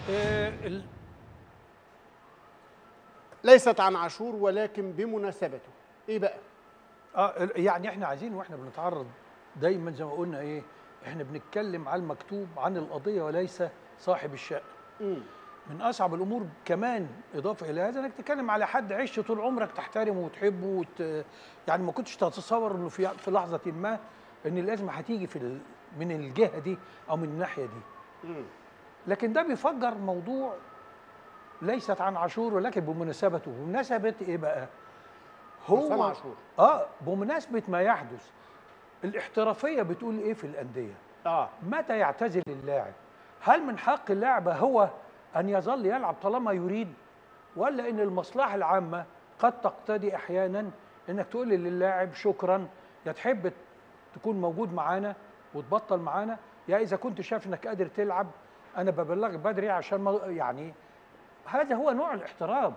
آه، ال- ليست عن عاشور ولكن بمناسبته ايه بقى اه ال- يعني احنا عايزين واحنا بنتعرض دايما زي ما قلنا ايه احنا بنتكلم على المكتوب عن القضيه وليس صاحب الشأن مم. من اصعب الامور كمان اضافه الى هذا انك تتكلم على حد عشت طول عمرك تحترمه وتحبه وت... يعني ما كنتش تتصور انه في في لحظه ما ان الازمه هتيجي في ال... من الجهه دي او من الناحيه دي مم. لكن ده بيفجر موضوع ليست عن عاشور ولكن بمناسبته بمناسبه ايه بقى حسام عاشور. اه بمناسبه ما يحدث الاحترافيه بتقول ايه في الانديه اه متى يعتزل اللاعب هل من حق اللاعب هو ان يظل يلعب طالما يريد ولا ان المصلحه العامه قد تقتضي احيانا انك تقول للاعب شكرا يا تحب تكون موجود معانا وتبطل معانا يا اذا كنت شايف انك قادر تلعب انا ببلغك بدري عشان ما يعني هذا هو نوع الاحترام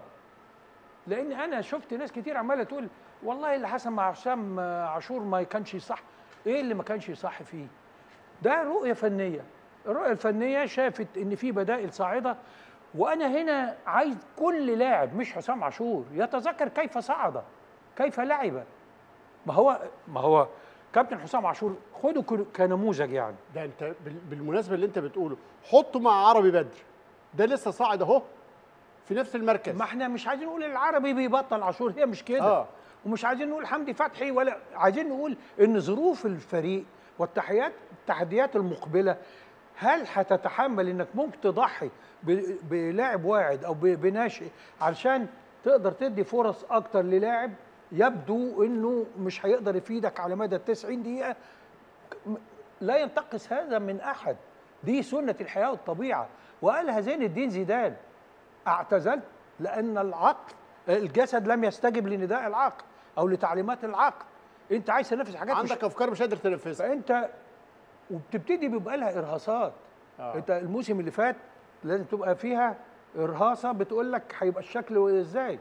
لان انا شفت ناس كتير عماله تقول والله اللي حصل مع حسام عاشور ما كانش صح ايه اللي ما كانش صح فيه ده رؤيه فنيه الرؤيه الفنيه شافت ان في بدائل صاعده وانا هنا عايز كل لاعب مش حسام عاشور يتذكر كيف صعد كيف لعب ما هو ما هو كابتن حسام عاشور خده ك- كنموذج يعني ده انت بال- بالمناسبه اللي انت بتقوله حطه مع عربي بدر ده لسه صاعد اهو في نفس المركز ما احنا مش عايزين نقول العربي بيبطل عاشور هي مش كده آه. ومش عايزين نقول حمدي فتحي ولا عايزين نقول ان ظروف الفريق والتحديات التحديات المقبله هل هتتحمل انك ممكن تضحي ب- بلاعب واعد او ب- بناشئ علشان تقدر تدي فرص اكتر للاعب يبدو انه مش هيقدر يفيدك على مدى 90 دقيقه م- لا ينتقص هذا من احد دي سنه الحياه والطبيعه وقالها زين الدين زيدان اعتزلت لان العقل الجسد لم يستجب لنداء العقل او لتعليمات العقل انت عايز تنفذ حاجات مش عندك افكار مش قادر تنفذها فانت وبتبتدي بيبقى لها ارهاصات آه. آه. انت الموسم اللي فات لازم تبقى فيها ارهاصه بتقول لك هيبقى الشكل ازاي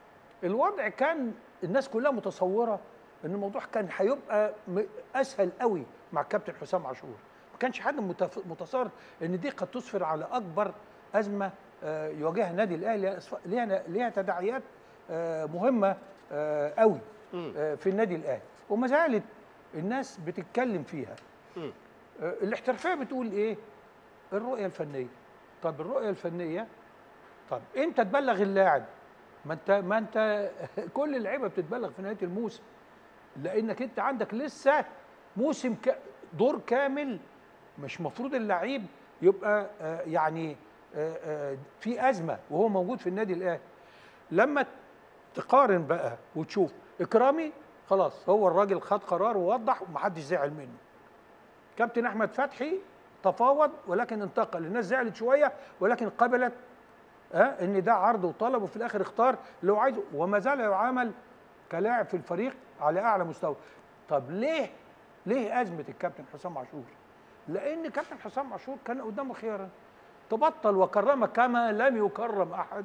الوضع كان الناس كلها متصوره ان الموضوع كان هيبقى م- اسهل قوي مع الكابتن حسام عاشور ما كانش حد متف- متصور ان دي قد تسفر على اكبر ازمه آه، يواجهها النادي الاهلي أسف- ليها ليها تداعيات آه، مهمه آه، قوي آه، في النادي الاهلي وما زالت الناس بتتكلم فيها مم. آه، الاحترافيه بتقول ايه الرؤيه الفنيه طب الرؤيه الفنيه طب انت تبلغ اللاعب ما انت ما انت كل اللعيبه بتتبلغ في نهايه الموسم لانك انت عندك لسه موسم ك... دور كامل مش مفروض اللعيب يبقى آه، يعني آه، آه، في ازمه وهو موجود في النادي الاهلي لما تقارن بقى وتشوف اكرامي خلاص هو الراجل خد قرار ووضح ومحدش زعل منه كابتن احمد فتحي تفاوض ولكن انتقل الناس زعلت شويه ولكن قبلت ها ان ده عرض وطلب وفي الاخر اختار اللي هو عايزه وما زال يعامل كلاعب في الفريق على اعلى مستوى طب ليه ليه ازمه الكابتن حسام عاشور لان كابتن حسام عاشور كان قدامه خيارا تبطل وكرمك كما لم يكرم احد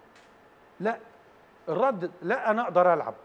لا الرد لا انا اقدر العب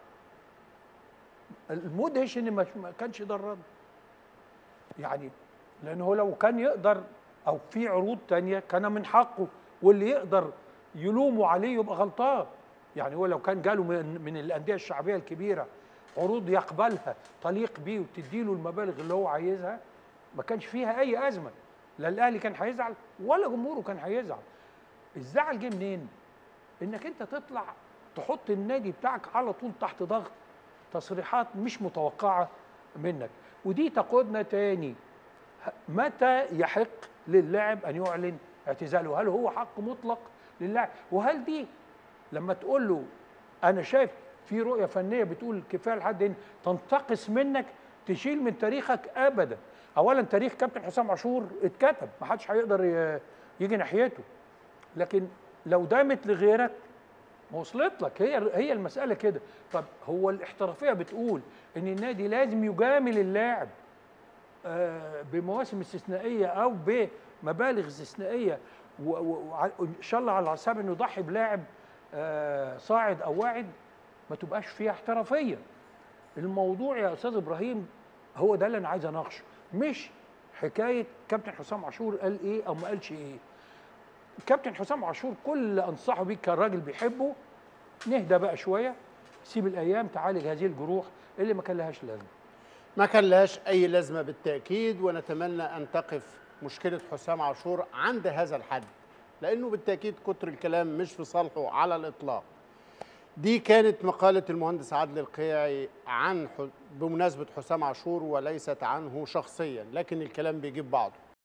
المدهش ان مش- ما كانش ده الرد يعني لان هو لو كان يقدر او في عروض تانية كان من حقه واللي يقدر يلومه عليه يبقى غلطان يعني هو لو كان جاله من, من الانديه الشعبيه الكبيره عروض يقبلها تليق بيه وتديله المبالغ اللي هو عايزها ما كانش فيها اي ازمه لا الاهلي كان هيزعل ولا جمهوره كان هيزعل الزعل جه منين انك انت تطلع تحط النادي بتاعك على طول تحت ضغط تصريحات مش متوقعه منك ودي تقودنا تاني متى يحق للاعب ان يعلن اعتزاله هل هو حق مطلق للاعب وهل دي لما تقول له انا شايف في رؤيه فنيه بتقول كفايه لحد هنا تنتقص منك تشيل من تاريخك ابدا اولا تاريخ كابتن حسام عاشور اتكتب ما حدش هيقدر ي- يجي ناحيته لكن لو دامت لغيرك ما وصلت لك هي هي المساله كده طب هو الاحترافيه بتقول ان النادي لازم يجامل اللاعب آه، بمواسم استثنائيه او بمبالغ استثنائيه و- و- وع- وان شاء الله على حساب انه يضحي بلاعب آه، صاعد او واعد ما تبقاش فيها احترافيه الموضوع يا استاذ ابراهيم هو ده اللي انا عايز اناقشه مش حكايه كابتن حسام عاشور قال ايه او ما قالش ايه الكابتن حسام عاشور كل اللي انصحه بيه كان راجل بيحبه نهدى بقى شويه سيب الايام تعالج هذه الجروح اللي ما كان لهاش لازمه ما كان لهاش اي لازمه بالتاكيد ونتمنى ان تقف مشكله حسام عاشور عند هذا الحد لانه بالتاكيد كتر الكلام مش في صالحه على الاطلاق دي كانت مقاله المهندس عادل القيعي عن ح- بمناسبه حسام عاشور وليست عنه شخصيا لكن الكلام بيجيب بعضه